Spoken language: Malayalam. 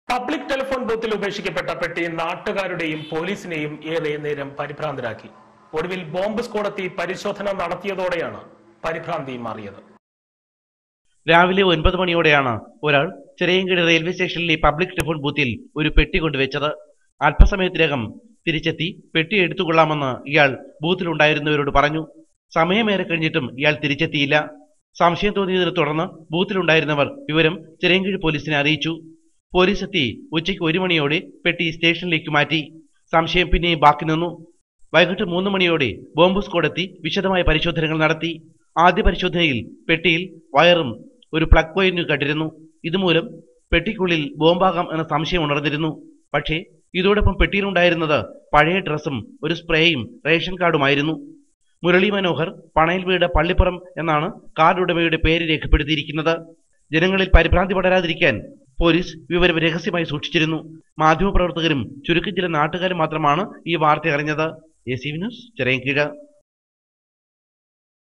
പബ്ലിക് ടെലിഫോൺ ബൂത്തിൽ ഉപേക്ഷിക്കപ്പെട്ട പെട്ടി നാട്ടുകാരുടെയും പോലീസിനെയും ഏറെ നേരം പരിഭ്രാന്തരാക്കി ഒടുവിൽ ബോംബ് സ്ക്വാഡെത്തി പരിശോധന നടത്തിയതോടെയാണ് പരിഭ്രാന്തി മാറിയത് രാവിലെ ഒൻപത് മണിയോടെയാണ് ഒരാൾ ചിറയൻകീഴ് റെയിൽവേ സ്റ്റേഷനിലെ പബ്ലിക് ടെലിഫോൺ ബൂത്തിൽ ഒരു പെട്ടി കൊണ്ടുവച്ചത് അല്പസമയത്തിനകം തിരിച്ചെത്തി പെട്ടി എടുത്തുകൊള്ളാമെന്ന് ഇയാൾ ബൂത്തിലുണ്ടായിരുന്നവരോട് പറഞ്ഞു സമയമേറെ കഴിഞ്ഞിട്ടും ഇയാൾ തിരിച്ചെത്തിയില്ല സംശയം തോന്നിയതിനെ തുടർന്ന് ബൂത്തിലുണ്ടായിരുന്നവർ വിവരം ചിറയൻകീഴ് പോലീസിനെ അറിയിച്ചു പോലീസ് എത്തി ഉച്ചയ്ക്ക് ഒരു മണിയോടെ പെട്ടി സ്റ്റേഷനിലേക്ക് മാറ്റി സംശയം പിന്നെയും ബാക്കി നിന്നു വൈകിട്ട് മൂന്ന് മണിയോടെ ബോംബ് സ്ക്വാഡ് എത്തി വിശദമായ പരിശോധനകൾ നടത്തി ആദ്യ പരിശോധനയിൽ പെട്ടിയിൽ വയറും ഒരു പ്ലഗ് പോയിന്റ് കണ്ടിരുന്നു ഇതുമൂലം പെട്ടിക്കുള്ളിൽ ബോംബാകാം എന്ന സംശയം ഉണർന്നിരുന്നു പക്ഷേ ഇതോടൊപ്പം പെട്ടിയിലുണ്ടായിരുന്നത് പഴയ ഡ്രസ്സും ഒരു സ്പ്രേയും റേഷൻ കാർഡുമായിരുന്നു മുരളി മനോഹർ പണയിൽ വീട് പള്ളിപ്പുറം എന്നാണ് കാർഡ് ഉടമയുടെ പേര് രേഖപ്പെടുത്തിയിരിക്കുന്നത് ജനങ്ങളിൽ പരിഭ്രാന്തി പടരാതിരിക്കാൻ പോലീസ് വിവരം രഹസ്യമായി സൂക്ഷിച്ചിരുന്നു മാധ്യമപ്രവർത്തകരും ചുരുക്കം ചില നാട്ടുകാരും മാത്രമാണ് ഈ വാർത്ത അറിഞ്ഞത് A C V news Chirayinkeezhu